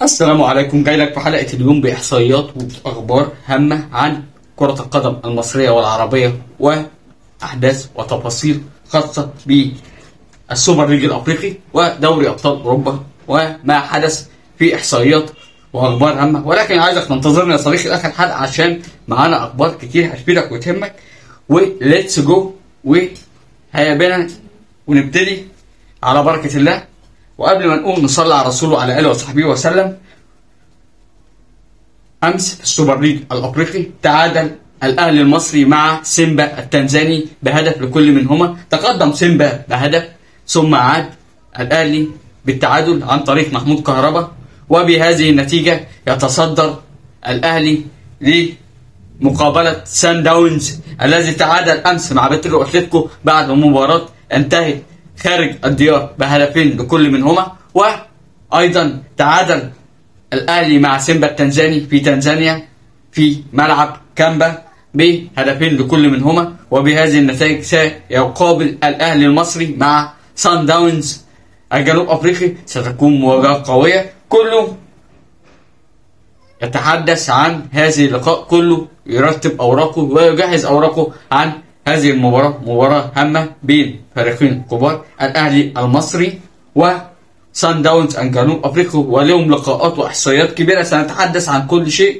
السلام عليكم جاي لك في حلقة اليوم بإحصائيات وأخبار هامة عن كرة القدم المصرية والعربية وأحداث وتفاصيل خاصة بالسوبر ليج الأفريقي ودوري أبطال أوروبا وما حدث في إحصائيات وأخبار هامة ولكن عايزك تنتظرني يا صديقي لآخر الحلقة عشان معانا أخبار كتير هتفيدك وتهمك وليتس جو وهيا بينا ونبتدي على بركة الله وقبل ما نقوم نصلي على رسوله وعلى اله وصحبه وسلم امس في السوبر ليج الافريقي تعادل الاهلي المصري مع سيمبا التنزاني بهدف لكل منهما تقدم سيمبا بهدف ثم عاد الاهلي بالتعادل عن طريق محمود كهربا وبهذه النتيجه يتصدر الاهلي لمقابله سان داونز الذي تعادل امس مع بترو اتلتيكو بعد مباراه انتهت خارج الديار بهدفين لكل منهما وايضا تعادل الاهلي مع سيمبا التنزاني في تنزانيا في ملعب كامبا بهدفين لكل منهما وبهذه النتائج سيقابل الاهلي المصري مع سان داونز الجنوب افريقي ستكون مواجهه قويه كله يتحدث عن هذه اللقاء كله يرتب اوراقه ويجهز اوراقه عن هذه المباراة مباراة هامة بين فريقين كبار الأهلي المصري وسان داونز عن جنوب أفريقيا ولهم لقاءات وإحصائيات كبيرة سنتحدث عن كل شيء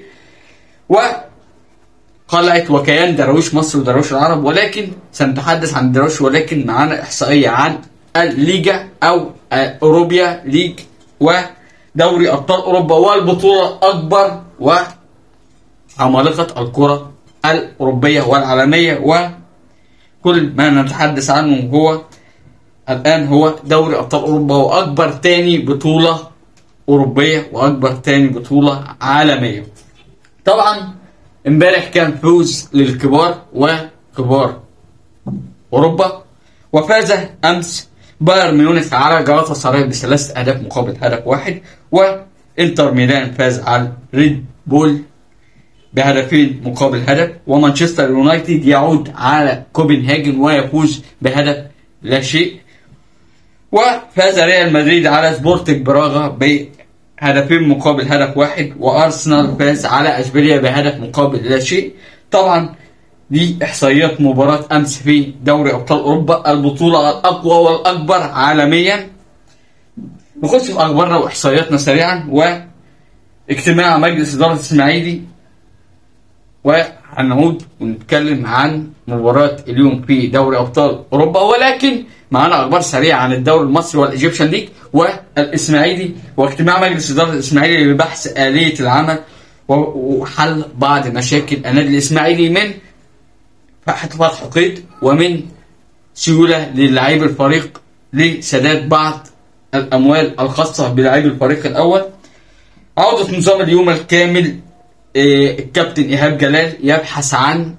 وقلعة وكيان درويش مصر ودرويش العرب ولكن سنتحدث عن درويش ولكن معانا إحصائية عن الليجا أو أوروبيا ليج ودوري أبطال أوروبا والبطولة الأكبر وعمالقة الكرة الأوروبية والعالمية و كل ما نتحدث عنه هو الآن هو دوري أبطال أوروبا وأكبر تاني بطولة أوروبية وأكبر تاني بطولة عالمية طبعا امبارح كان فوز للكبار وكبار أوروبا وفاز أمس بايرن ميونخ على جلاطة سراي بثلاثة أهداف مقابل هدف واحد وإنتر ميلان فاز على ريد بول بهدفين مقابل هدف ومانشستر يونايتد يعود على كوبنهاجن ويفوز بهدف لا شيء وفاز ريال مدريد على سبورتنج براغا بهدفين مقابل هدف واحد وارسنال فاز على اشبيليا بهدف مقابل لا شيء طبعا دي احصائيات مباراة امس في دوري ابطال اوروبا البطولة الاقوى والاكبر عالميا نخش في اخبارنا واحصائياتنا سريعا واجتماع مجلس اداره الاسماعيلي وهنعود ونتكلم عن مباراة اليوم في دوري أبطال أوروبا ولكن معانا أخبار سريعة عن الدوري المصري والإيجيبشن ليج والإسماعيلي واجتماع مجلس إدارة الإسماعيلي لبحث آلية العمل وحل بعض مشاكل النادي الإسماعيلي من فتح قيد ومن سيولة للاعيب الفريق لسداد بعض الأموال الخاصة بلاعيب الفريق الأول عودة نظام اليوم الكامل الكابتن ايهاب جلال يبحث عن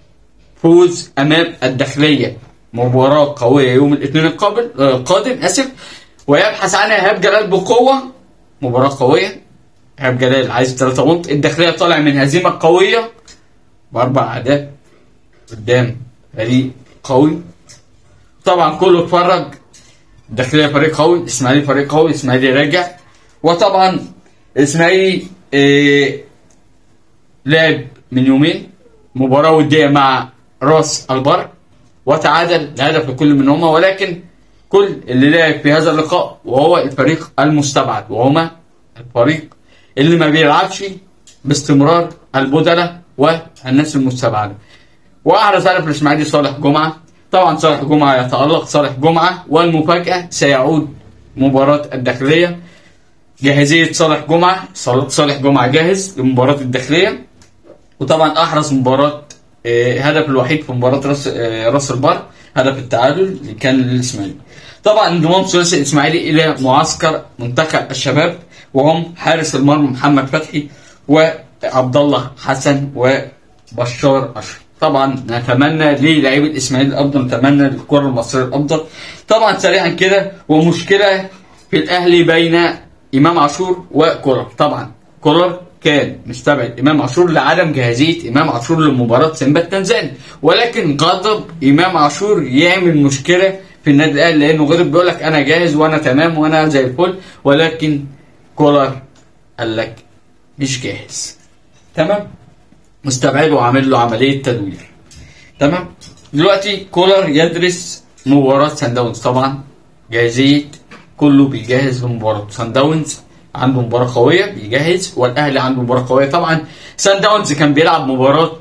فوز امام الداخليه مباراه قويه يوم الاثنين القابل القادم اسف ويبحث عن ايهاب جلال بقوه مباراه قويه ايهاب جلال عايز 3 بونت الداخليه طالع من هزيمه قويه باربع اهداف قدام فريق قوي طبعا كله اتفرج الداخليه فريق قوي الاسماعيلي فريق قوي الاسماعيلي راجع وطبعا الاسماعيلي إيه لعب من يومين مباراة ودية مع راس البر وتعادل لهدف لكل منهما ولكن كل اللي لعب في هذا اللقاء وهو الفريق المستبعد وهما الفريق اللي ما بيلعبش باستمرار البدلة والناس المستبعدة وأحرز هدف الإسماعيلي صالح جمعة طبعا صالح جمعة يتألق صالح جمعة والمفاجأة سيعود مباراة الداخلية جاهزية صالح جمعة صالح جمعة جاهز لمباراة الداخلية وطبعا احرز مباراه هدف الوحيد في مباراه راس راس البر هدف التعادل اللي كان للاسماعيلي طبعا انضمام ثلاثي الاسماعيلي الى معسكر منتخب الشباب وهم حارس المرمى محمد فتحي وعبد الله حسن وبشار اشرف طبعا نتمنى للاعيب الاسماعيلي الافضل نتمنى للكره المصريه الافضل طبعا سريعا كده ومشكله في الاهلي بين امام عاشور وكولر طبعا كولر كان مستبعد امام عاشور لعدم جاهزيه امام عاشور لمباراه سيمبا التنزاني ولكن غضب امام عاشور يعمل مشكله في النادي الاهلي لانه غضب بيقول لك انا جاهز وانا تمام وانا زي الفل ولكن كولر قال لك مش جاهز تمام مستبعد وعامل له عمليه تدوير تمام دلوقتي كولر يدرس مباراه سان داونز طبعا جاهزيه كله بيجهز لمباراه سان داونز عنده مباراه قويه بيجهز والاهلي عنده مباراه قويه طبعا سان داونز كان بيلعب مباراه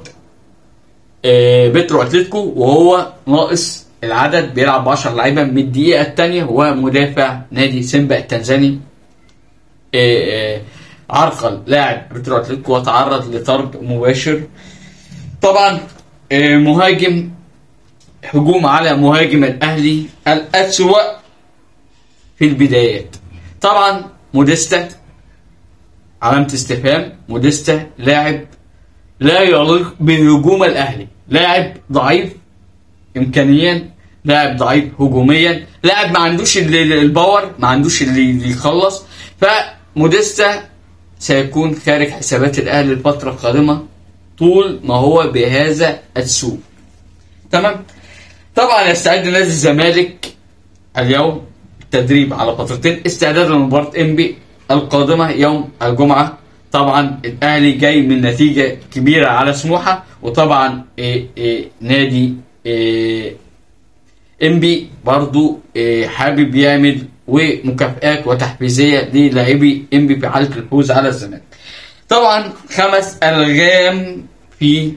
آه، بيترو اتلتيكو وهو ناقص العدد بيلعب ب 10 لعيبه من الدقيقه الثانيه هو مدافع نادي سيمبا التنزاني آه، آه، عرقل لاعب بيترو اتلتيكو وتعرض لطرد مباشر طبعا آه، مهاجم هجوم على مهاجم الاهلي الاسوأ في البدايات طبعا موديستا علامة استفهام موديستا لاعب لا يليق بهجوم الاهلي لاعب ضعيف امكانيا لاعب ضعيف هجوميا لاعب ما عندوش ال- ال- الباور ما عندوش اللي اللي يخلص فموديستا سيكون خارج حسابات الاهلي الفتره القادمه طول ما هو بهذا السوء تمام طبعا يستعد نادي الزمالك اليوم التدريب على فترتين استعدادا لمباراه انبي القادمه يوم الجمعه طبعا الاهلي جاي من نتيجه كبيره على سموحه وطبعا إيه إيه نادي إيه انبي برضو إيه حابب يعمل ومكافآت وتحفيزيه للاعبي انبي في حاله الفوز على الزمالك. طبعا خمس الغام في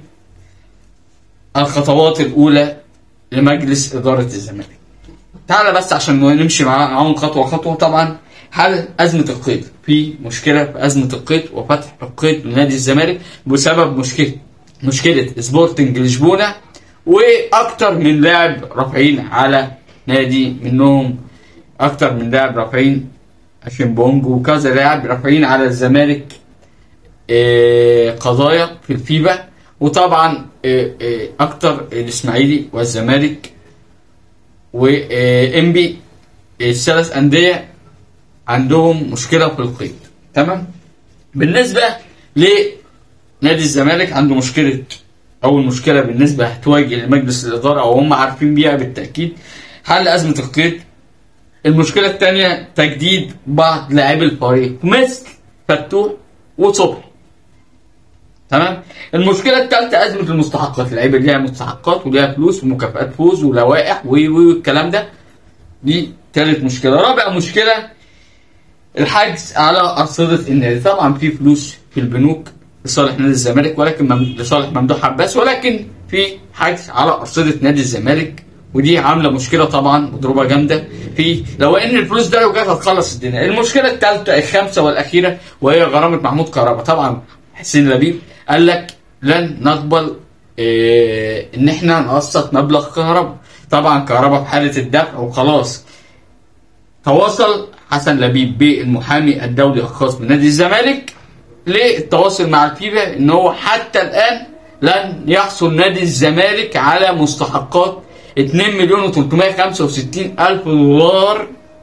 الخطوات الاولى لمجلس اداره الزمالك. تعالى بس عشان نمشي معاه- معاهم خطوه خطوه طبعا حل ازمه القيد في مشكله في ازمه القيد وفتح القيد لنادي الزمالك بسبب مشكله مشكله سبورتنج لشبونه واكتر من لاعب رافعين على نادي منهم اكتر من لاعب رافعين عشان بونجو وكذا لاعب رافعين على الزمالك آه، قضايا في الفيفا وطبعا آه، آه، اكتر الاسماعيلي والزمالك وانبي الثلاث انديه عندهم مشكله في القيد تمام بالنسبه لنادي الزمالك عنده مشكله اول مشكله بالنسبه هتواجه لمجلس الاداره او هم عارفين بيها بالتاكيد حل ازمه القيد المشكله الثانيه تجديد بعض لاعبي الفريق مثل فتوح وصبحي تمام المشكله الثالثه ازمه المستحقات اللعيبه ليها مستحقات وليها فلوس ومكافئات فوز ولوائح و و والكلام ده دي ثالث مشكله رابع مشكله الحجز على ارصده النادي طبعا في فلوس في البنوك لصالح نادي الزمالك ولكن مم- لصالح ممدوح عباس ولكن في حجز على ارصده نادي الزمالك ودي عامله مشكله طبعا مضروبه جامده في لو ان الفلوس ده لو جت هتخلص الدنيا المشكله الثالثه الخامسه والاخيره وهي غرامه محمود كهربا طبعا حسين لبيب قال لك لن نقبل إيه ان احنا نقسط مبلغ كهربا طبعا كهربا في حاله الدفع وخلاص تواصل حسن لبيب بالمحامي الدولي الخاص بنادي الزمالك للتواصل مع الفيفا ان هو حتى الان لن يحصل نادي الزمالك على مستحقات 2 مليون و365 الف دولار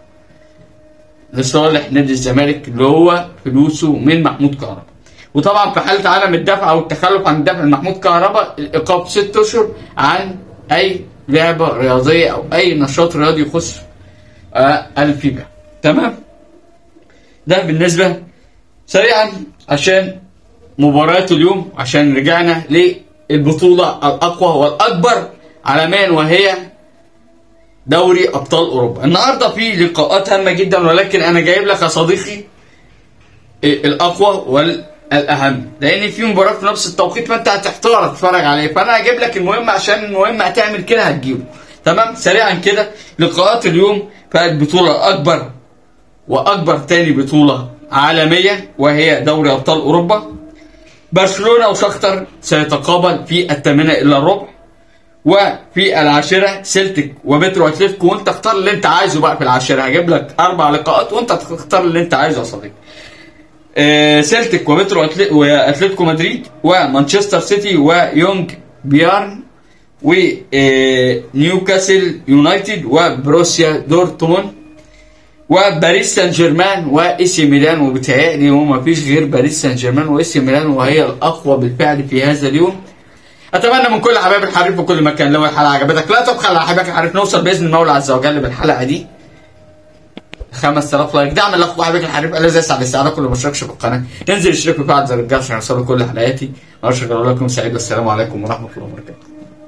لصالح نادي الزمالك اللي هو فلوسه من محمود كهربا وطبعا في حاله عدم الدفع او التخلف عن الدفع لمحمود كهربا الايقاف ست اشهر عن اي لعبه رياضيه او اي نشاط رياضي يخص آه، الفيفا تمام ده بالنسبه سريعا عشان مباريات اليوم عشان رجعنا للبطوله الاقوى والاكبر عالميا وهي دوري ابطال اوروبا النهارده في لقاءات هامه جدا ولكن انا جايب لك يا صديقي الاقوى والاهم لان في مباراه في نفس التوقيت فانت هتحتار تتفرج عليه فانا هجيب لك المهم عشان المهم هتعمل كده هتجيبه تمام سريعا كده لقاءات اليوم في البطوله الاكبر واكبر تاني بطوله عالميه وهي دوري ابطال اوروبا برشلونه وشختر سيتقابل في الثامنه الا الربع وفي العاشره سيلتيك وبيترو اتلتيكو وانت اختار اللي انت عايزه بقى في العاشره هجيب لك اربع لقاءات وانت تختار اللي انت عايزه يا صديقي آه، سيلتيك وبيترو أتلي- واتلتيكو مدريد ومانشستر سيتي ويونج بيارن ونيوكاسل يونايتد وبروسيا دورتموند وباريس سان جيرمان واي سي ميلان وبتهيألي هو ما فيش غير باريس سان جيرمان واي سي ميلان وهي الاقوى بالفعل في هذا اليوم اتمنى من كل حبايب الحريف في كل مكان لو الحلقه عجبتك لا تبخل على حبايبك الحريف نوصل باذن المولى عز وجل بالحلقه دي 5000 لايك دعم الاخ وحبيبك الحريف الذي يسعد الاستعانه كل ما اشتركش في القناه ينزل يشترك ويفعل زر الجرس عشان يوصلوا كل حلقاتي اشكر لكم سعيد والسلام عليكم ورحمه الله وبركاته